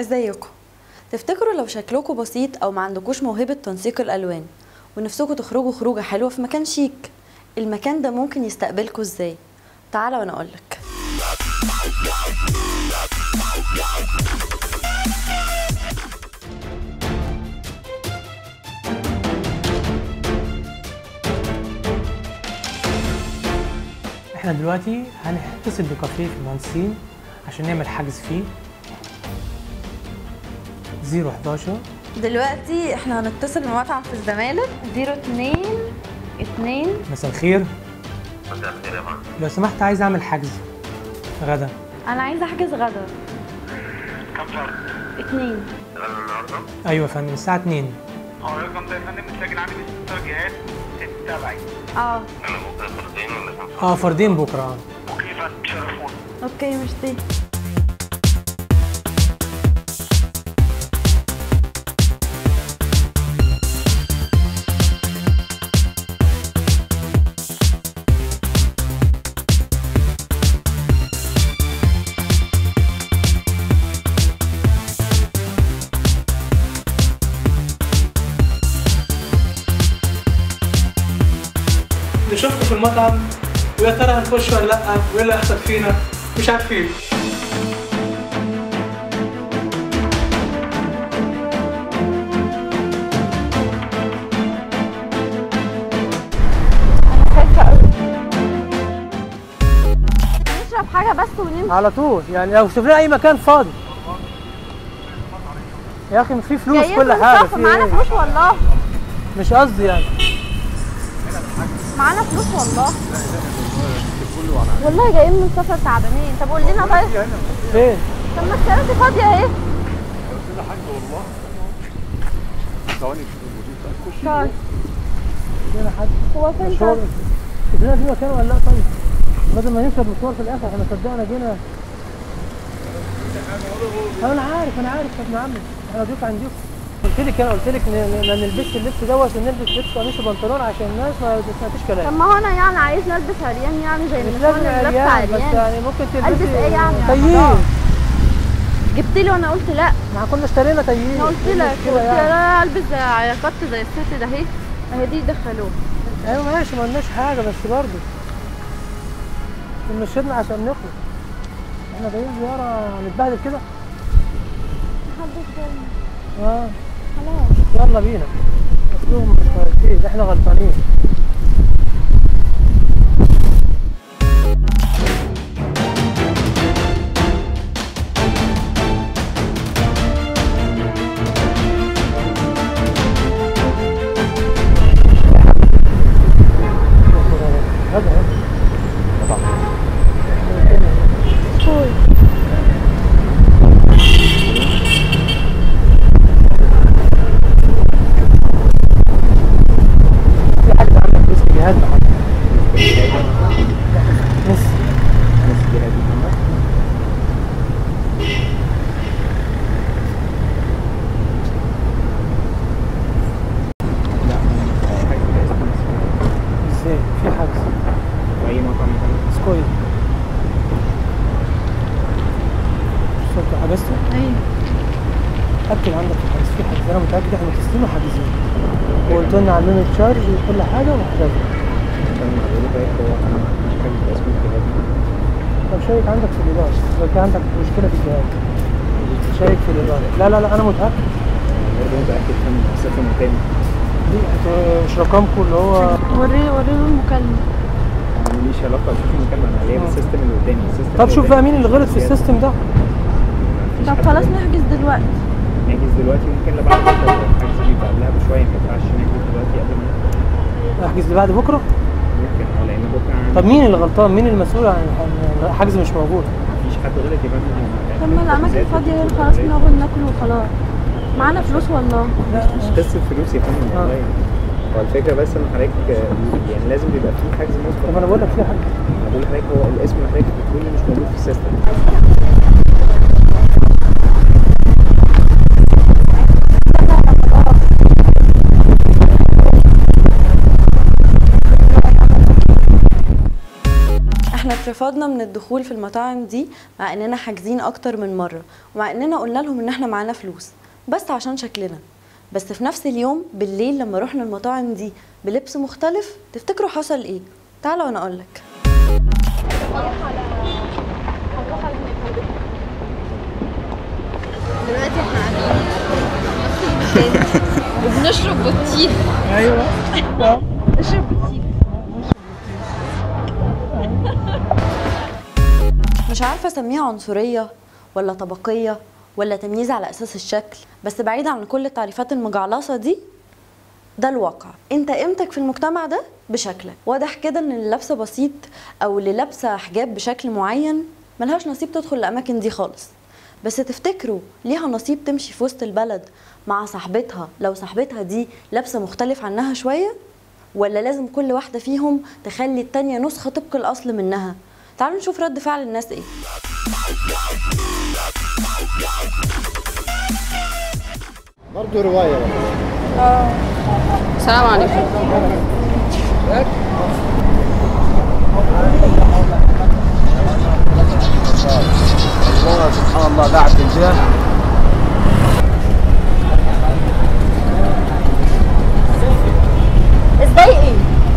ازيكم تفتكروا لو شكلكم بسيط او ما عندكوش موهبة تنسيق الالوان ونفسكم تخرجوا خروجة حلوة في مكان شيك المكان ده ممكن يستقبلكوا ازاي تعالى وانا اقولك احنا دلوقتي هنتصل بكافيه في المهندسين عشان نعمل حجز فيه 011 دلوقتي احنا هنتصل بمطعم في الزمالك 02 2 مساء الخير مساء الخير يا فندم لو سمحت عايز اعمل حجز غدا انا عايزه احجز غدا كم فرد؟ اتنين غدا النهارده؟ ايوه يا فندم الساعه 2 اه الرقم ده يا فندم متسجل عندي من ست جهات تتابعي اه انا ممكن فردين ولا كم فرد؟ اه فردين بكره اه اوكي يا فندم تشرفونا اوكي ميرسي اللي شفته في المطعم ويا ترى هنخش ولا لا وايه اللي هيحصل فينا مش عارفين نشرب حاجه بس ونمشي على طول يعني لو شوف لنا اي مكان فاضي يا اخي في فلوس كل حاجه في معانا إيه؟ فلوس والله مش قصدي يعني معانا فلوس والله والله جايين من سفر تعبانين طب قول لنا طيب فين طب ما الكراسي فاضيه اهي طيب فين حد هو فين مشوار طيب؟ شوف لنا في مكان ولا لا طيب بدل ما نكسب مشوار في الاخر احنا صدقنا جينا أه انا عارف انا عارف يا ابن عمي احنا ضيوف عندكم قلت لك انا قلت لك ن- ن- ما نلبسش اللبس دوت ونلبس لبس قميص وبنطلون عشان الناس ما ما تسمعش طب كلام ما هو انا يعني عايز نلبس عريان يعني زي مش النسوان لازم اللي لابسه عريان بس عريان يعني ممكن تلبسي ألبس إيه يعني؟ تيين خلاص. جبت لي وانا قلت لا ما كنا اشترينا تيين انا قلت إيه لك المشكلة قلت يعني؟ لا البس زي عيقات زي الست ده اهي اهي دي دخلوه ايوه ماشي ما قلناش حاجه بس برضه مشينا عشان نخلص احنا جايين زياره نتبهدل كده محدش جاي اه خلاص يلا بينا اصلهم مش كويسين احنا غلطانين هذا كوي في حد عندك اسم جهاد محمد مس ازاي في حجز اي مطعم سكوير شفت حجزته ايوه اكد عندك في الحجز في حجز انا متاكد احنا متصلين وحاجزين وقلت لنا عاملين التشارج وكل حاجه وحجزنا طب شيك عندك في الإدارة لو كان عندك مشكلة في الجهاز شيك في الإدارة لا لا لا أنا متأكد برضه متأكد من مسافة مكان دي مش رقمكم اللي هو وريني وريني المكالمه ماليش علاقة اشوف المكان انا عليا بالسيستم اللي قدامي السيستم طب شوف بقى مين اللي غلط في السيستم ده طب خلاص نحجز دلوقتي نحجز دلوقتي ممكن لبعد بكرة الحجز بيبقى قبلها بشوية ما ينفعش نحجز دلوقتي قبل ما احجز لي بعد بكرة ممكن اه لأن بكرة عندي طب مين اللي غلطان مين المسؤول عن عن الحجز مش موجود مفيش حد غلط يبقى طب ما الاماكن فاضيه اهي خلاص نقعد ناكل وخلاص معانا فلوس والله لا مش قصة فلوس يا فندم آه. والله هو الفكرة بس ان حضرتك آه، يعني لازم يبقى في حجز طب مسبق انا بقول لك في حاجة انا بقول لحضرتك هو الاسم اللي حضرتك بتقولي مش موجود في السيستم احنا احنا اترفضنا من الدخول في المطاعم دي مع اننا حاجزين اكتر من مره ومع اننا قلنا لهم ان احنا معانا فلوس بس عشان شكلنا بس في نفس اليوم بالليل لما رحنا المطاعم دي بلبس مختلف تفتكروا حصل ايه تعالوا وانا اقولك دلوقتي احنا قاعدين وبنشرب بطيخ ايوه نشرب بطيخ مش عارفه اسميها عنصريه ولا طبقيه ولا تمييز على اساس الشكل بس بعيد عن كل التعريفات المجعلصه دي ده الواقع انت قيمتك في المجتمع ده بشكلك واضح كده ان اللي لابسه بسيط او اللي لابسه حجاب بشكل معين ملهاش نصيب تدخل الاماكن دي خالص بس تفتكروا ليها نصيب تمشي في وسط البلد مع صاحبتها لو صاحبتها دي لابسه مختلف عنها شويه ولا لازم كل واحده فيهم تخلي التانية نسخه طبق الاصل منها تعالوا نشوف رد فعل الناس ايه برضه رواية السلام عليكم الله سبحان الله قاعد في البيت ازاي ايه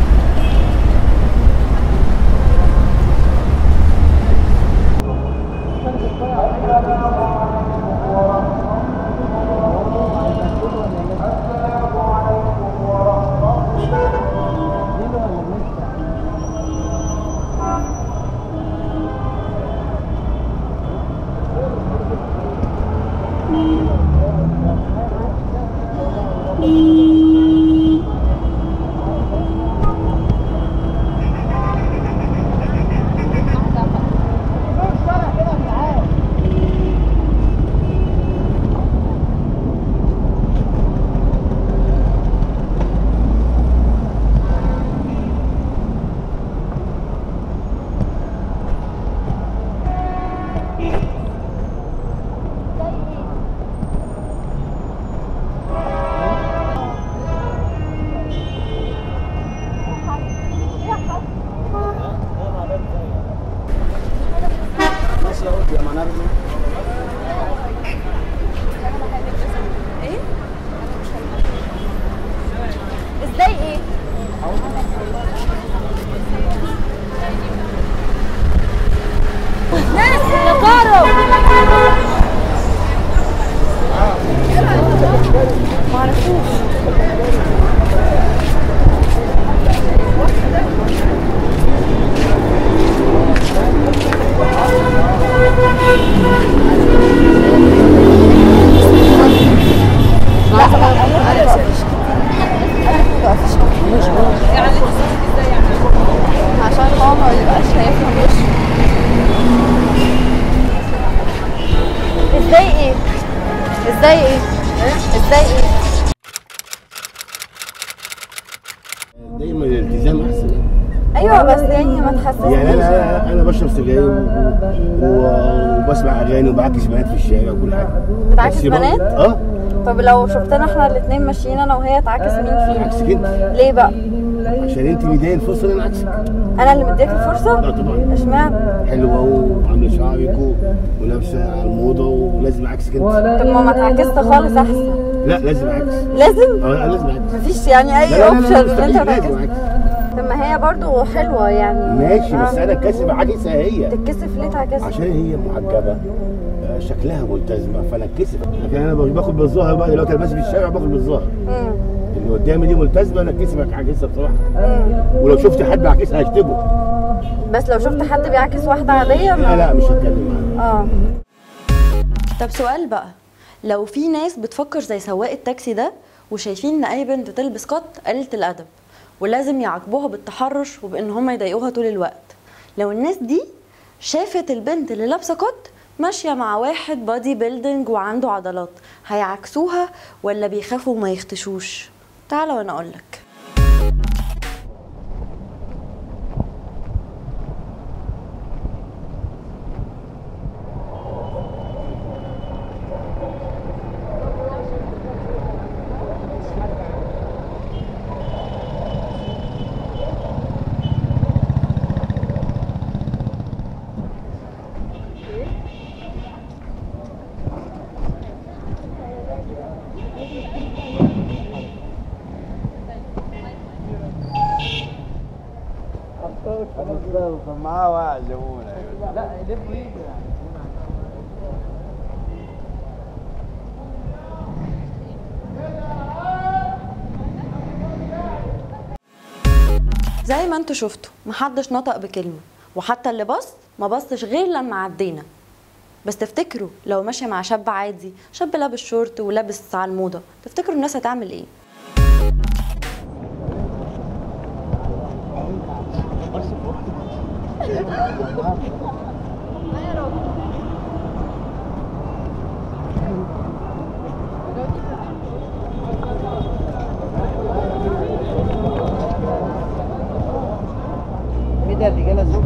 ازاي ايه ناس يا طارق معرفوش عشان هو ما يبقاش شايفنا وش ازاي ايه ازاي ايه ازاي ايه دايما الالتزام احسن ايوه بس يعني ما تحسسنيش يعني انا انا انا بشرب سجاير و- و- وبسمع اغاني وبعكس بنات في الشارع وكل حاجه بتعكس بس برضه- بنات؟ اه طب لو شفتنا احنا الاثنين ماشيين انا وهي تعاكس مين فينا عكسك انت ليه بقى عشان انت مديه الفرصه ان انا عكسك انا اللي مديك الفرصه اه طبعا اشمعنى حلوه وعامله شعرك و- ولابسه على الموضه ولازم عكسك انت طب ما ما اتعكست خالص احسن لا لازم عكس لازم اه لا، لازم عكس مفيش يعني لا اي لا لا, اوبشن لا ان انت مستحيل، تعكس لازم عكس طب ما هي برضو حلوه يعني ماشي بس آه. انا كاسب عكسها هي تتكسف ليه تعكس عشان هي محجبه آه، شكلها ملتزمه فانا اتكسف لكن انا باخد بالظاهر بقى دلوقتي انا ماشي في الشارع باخد بالظاهر مم. اللي قدامي دي ملتزمه انا اتكسف عكسها بصراحه مم. ولو شفت حد عكسها هشتمه بس لو شفت حد بيعكس واحده عاديه لا ما لا مش هتكلم معاه اه طب سؤال بقى لو في ناس بتفكر زي سواق التاكسي ده وشايفين ان اي بنت تلبس قط قليله الادب ولازم يعاقبوها بالتحرش وبان هم يضايقوها طول الوقت لو الناس دي شافت البنت اللي لابسه قط ماشيه مع واحد بادي بيلدينج وعنده عضلات هيعكسوها ولا بيخافوا ما يختشوش تعالى وانا اقولك معاه واحد زبونه لا لف ويجي زي ما انتوا شفتوا محدش نطق بكلمة وحتى اللي بص ما بصش غير لما عدينا بس تفتكروا لو ماشية مع شاب عادي شاب لابس شورت ولابس على الموضة تفتكروا الناس هتعمل ايه؟ ايه ده الرجاله الزوج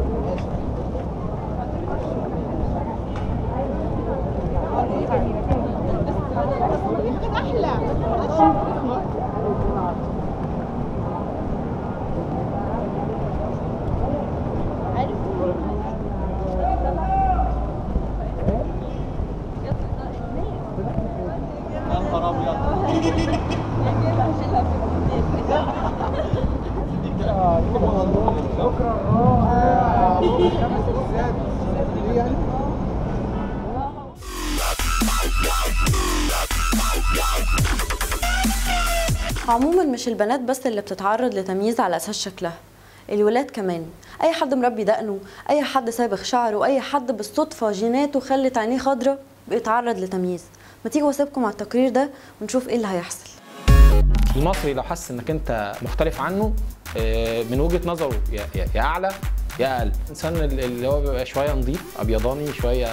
عموما مش البنات بس اللي بتتعرض لتمييز على اساس شكلها الولاد كمان اي حد مربي دقنه اي حد صابغ شعره اي حد بالصدفه جيناته خلت عينيه خضره بيتعرض لتمييز ما تيجوا واسيبكم على التقرير ده ونشوف ايه اللي هيحصل المصري لو حس انك انت مختلف عنه آه، من وجهه نظره يا, يا, يا اعلى يا اقل الانسان اللي هو بيبقى شويه نظيف ابيضاني شويه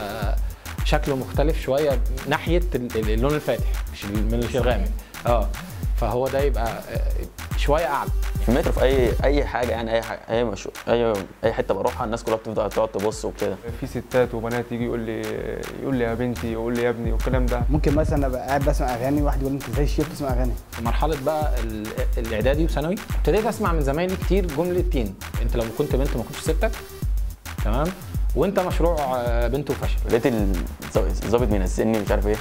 شكله مختلف شويه ناحيه ال- ال- اللون الفاتح مش ال- مش الغامق اه فهو ده يبقى آه، شويه اعلى في المترو في اي اي حاجه يعني اي حاجه اي مش اي اي حته بروحها الناس كلها بتفضل تقعد تبص وكده في ستات وبنات يجي يقول لي يقول لي يا بنتي يقول لي يا ابني والكلام ده ممكن مثلا ابقى قاعد بسمع اغاني واحد يقول لي انت ازاي شيخ بتسمع اغاني في مرحله بقى ال- الاعدادي وثانوي ابتديت اسمع من زمايلي كتير جملتين انت لو كنت بنت ما كنتش سبتك تمام وانت مشروع آه، بنت وفشل لقيت الظابط الظابط بينزلني مش عارف ايه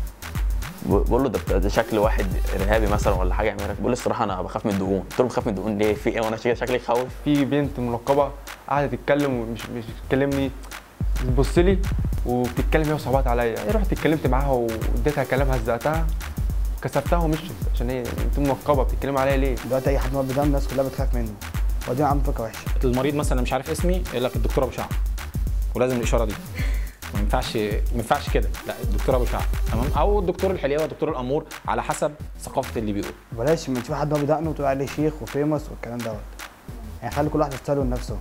بقول له ده بتاع- ده شكل واحد ارهابي مثلا ولا حاجه يعمل بيقول لي الصراحه انا بخاف من الدهون قلت له بخاف من الدهون ليه في ايه وانا شكلي شكلي يخوف في بنت منقبه قاعده تتكلم ومش مش بتكلمني بتبص لي وبتتكلم هي وصعبات عليا رحت اتكلمت معاها واديتها كلام هزقتها كسفتها ومشيت عشان هي انت منقبه بتتكلم عليا ليه؟ دلوقتي اي حد مربي دقن الناس كلها بتخاف منه ودي عنده فكره وحشه المريض مثلا مش عارف اسمي يقول لك الدكتور ابو شعر ولازم الاشاره دي ما ينفعش ما ينفعش كده لا الدكتور ابو شعر تمام او الدكتور الحليوه الدكتور الامور على حسب ثقافه اللي بيقول بلاش ما تشوف حد مربي دقنه وتقول عليه شيخ وفيمس والكلام دوت يعني خلي كل واحد يستايله لنفسه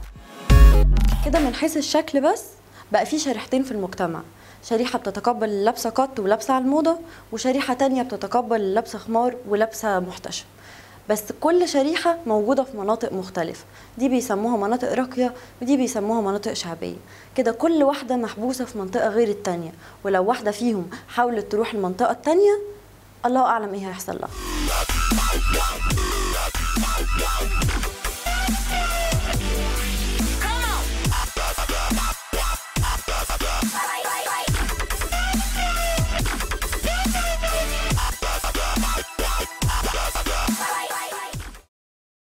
كده من حيث الشكل بس بقى في شريحتين في المجتمع شريحة بتتقبل اللبسة قط ولابسة على الموضة وشريحة تانية بتتقبل اللبسة خمار ولابسة محتشم بس كل شريحة موجودة في مناطق مختلفة دي بيسموها مناطق راقية ودي بيسموها مناطق شعبية كده كل واحدة محبوسة في منطقة غير التانية ولو واحدة فيهم حاولت تروح المنطقة التانية الله أعلم إيه هيحصل لها